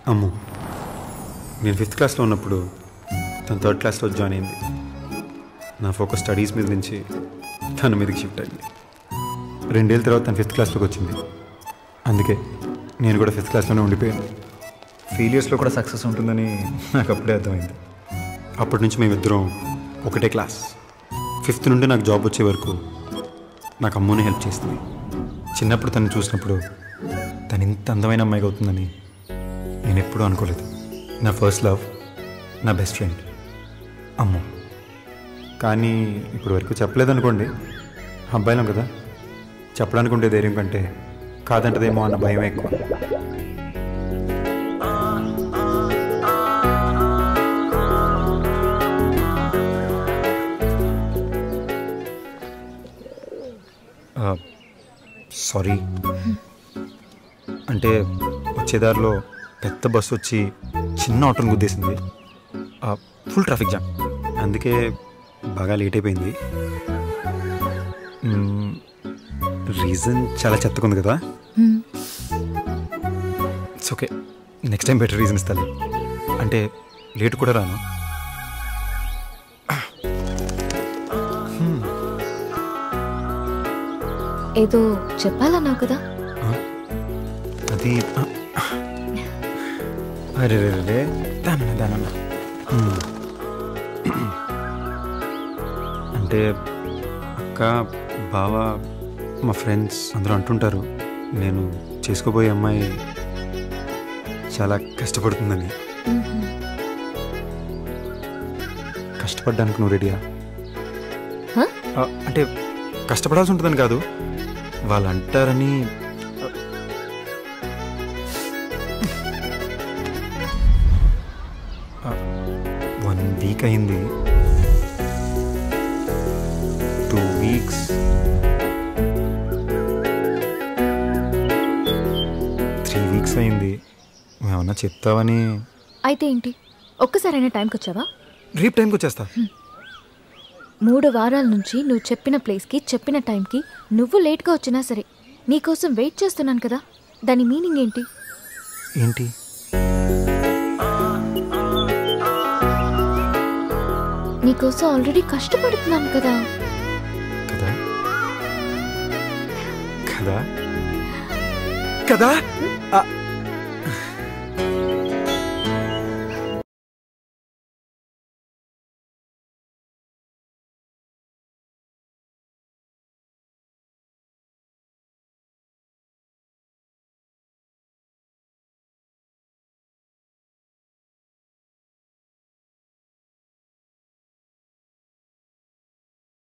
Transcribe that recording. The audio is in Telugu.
అమ్ము నేను ఫిఫ్త్ క్లాస్లో ఉన్నప్పుడు తను థర్డ్ క్లాస్లో జాయిన్ అయింది నా ఫోకస్ స్టడీస్ మీద నుంచి తన మీదకి షిఫ్ట్ అయింది రెండేళ్ళ తర్వాత తను ఫిఫ్త్ క్లాస్లోకి వచ్చింది అందుకే నేను కూడా ఫిఫ్త్ క్లాస్లోనే ఉండిపోయాను ఫెయిలియర్స్లో కూడా సక్సెస్ ఉంటుందని నాకు అప్పుడే అర్థమైంది అప్పటి నుంచి మేమిద్దరం ఒకటే క్లాస్ ఫిఫ్త్ నుండి నాకు జాబ్ వచ్చే వరకు నాకు అమ్మనే హెల్ప్ చేస్తుంది చిన్నప్పుడు తను చూసినప్పుడు తను ఇంత అందమైన అమ్మాయిగా అవుతుందని నేను ఎప్పుడూ అనుకోలేదు నా ఫస్ట్ లవ్ నా బెస్ట్ ఫ్రెండ్ అమ్మ కానీ ఇప్పుడు వరకు చెప్పలేదు అనుకోండి అబ్బాయిలం కదా చెప్పడానికి ఉండే ధైర్యం కంటే కాదంటదేమో అన్న భయం ఎక్కువ సారీ అంటే వచ్చేదారిలో పెద్ద బస్సు వచ్చి చిన్న ఆటోని గుద్దేసింది ఫుల్ ట్రాఫిక్ జామ్ అందుకే బాగా లేట్ అయిపోయింది రీజన్ చాలా చెత్తగా ఉంది కదా it's okay next time better reason ఇస్తాను అంటే లేట్ కూడా రాను ఏదో చెప్పాలన్నావు కదా అది అరే రే రే దానన్న దానన్న హ్మ్. అంటే అక్క బావ మా ఫ్రెండ్స్ అందరూ అంటుంటారు నేను చేసుకోబోయే అమ్మాయి చాలా కష్టపడుతుందని కష్టపడడానికి నువ్వు రెడీయా హ? ఆ, అంటే కష్టపడాల్సి ఉంటుందని కాదు వాళ్ళు అంటారని వన్ వీక్ అయింది టూ వీక్స్ త్రీ వీక్స్ అయింది ఏమన్నా చెప్తావని అయితే ఏంటి ఒక్కసారైనా టైంకి వచ్చావా రేపు టైంకి వచ్చేస్తా మూడు వారాల నుంచి నువ్వు చెప్పిన ప్లేస్కి చెప్పిన టైంకి నువ్వు లేట్గా వచ్చినా సరే నీకోసం వెయిట్ చేస్తున్నాను కదా దాని మీనింగ్ ఏంటి ఏంటి నీకోసం ఆల్రెడీ కష్టపడుతున్నాను కదా కదా కదా కదా